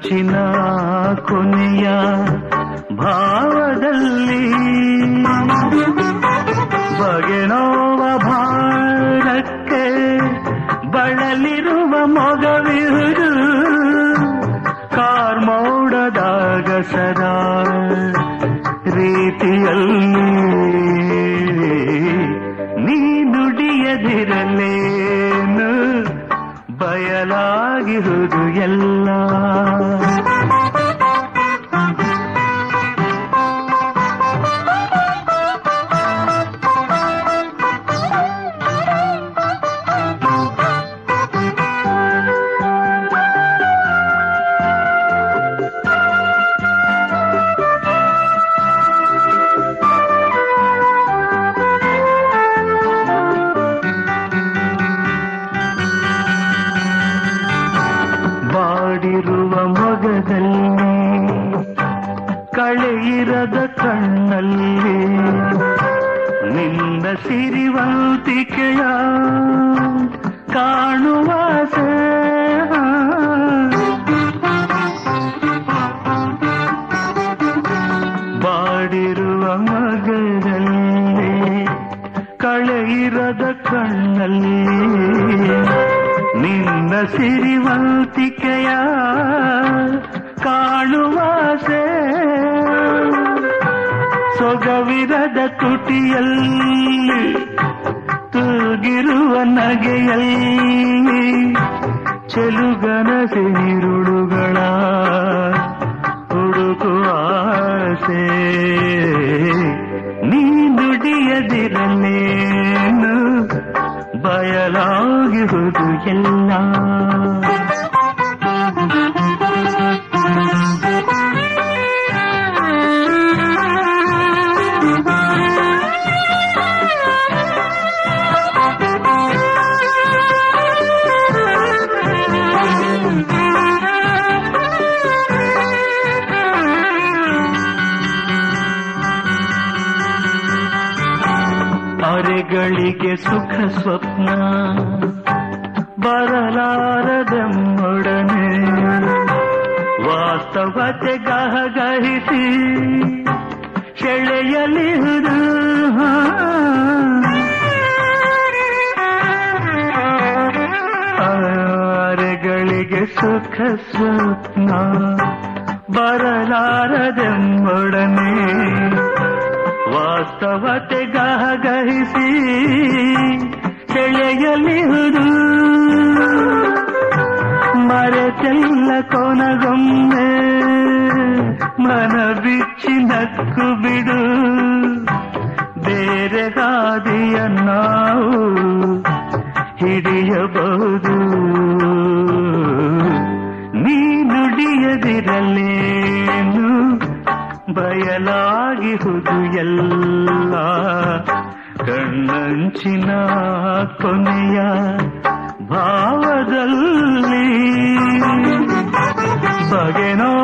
ಕಣ್ಣಂಚಿನ ಕೊನೆಯ ಭಾವದಲ್ಲಿ ಬಗೆನೋವ ಭಾರಕ್ಕೆ ಬಳಲಿರುವ ಮೊಗವಿರುವುದು ಕಾರ್ಮೋಡದಾಗ ಸದಾ ರೀತಿಯಲ್ಲಿ ನೀ ನುಡಿಯದಿರಲೇನು ಬಯಲಾಗಿರುವುದು ಎಲ್ಲ ಬಾಡಿರುವ ಮೊಗದಲ್ಲಿ ಕಳೆಯಿರದ ಕಣ್ಣಲ್ಲಿ ನಿನ್ನ ಸಿರಿವಂತಿಕೆಯ ಕಾಣುವ ಆಸೆ. ಬಾಡಿರುವ ಮಗದಲ್ಲಿ ಕಳೆಯಿರದ ಕಣ್ಣಲ್ಲಿ ನಿನ್ನ ಸಿರಿವಂತಿಕೆಯ ಕಾಣುವಾಸೆ ಸೊಗವಿರದ ತುಟಿಯಲ್ಲಿ ತೂಗಿರುವ ನಗೆಯಲ್ಲಿ ಚೆಲುಗನ ಸಿರುಳುಗಳ ಹುಡುಕುವ ಆಸೆ ನೀ ನುಡಿಯದಿರಲೇನು ಬಯಲಾಗಿರುವುದು ಎಲ್ಲ ಅರೆಗಳಿಗೆ ಸುಖ ಸ್ವಪ್ನ ಬರಲಾರದೆಮ್ಮೊಡನೆ ವಾಸ್ತವತೆ ಗಹಗಹಿಸಿ ಸೆಳೆಯಲಿಹುದು ಅರೆಗಳಿಗೆ ಸುಖ ಸ್ವಪ್ನ ಬರಲಾರದೆಂಬೊಡನೆ ವಾಸ್ತವತೆ ಗಹಗಹಿಸಿ ಸೆಳೆಯಲಿಹುದು ಮರೆತೆಲ್ಲ ಕೊನಗೊಮ್ಮೆ ಮನ ಬಿಚ್ಚಿ ನಕ್ಕು ಬಿಡು ಬೇರೆ ಹಾದಿಯ ನಾವು ಹಿಡಿಯಬಹುದು ನೀ ನುಡಿಯದಿರಲೇನು ಬಯಲಾಗಿಹುದು ಎಲ್ಲ ಕಣ್ಣಂಚಿನ ಕೊನೆಯ ಭಾವದಲ್ಲಿ ಬಗೆನೋ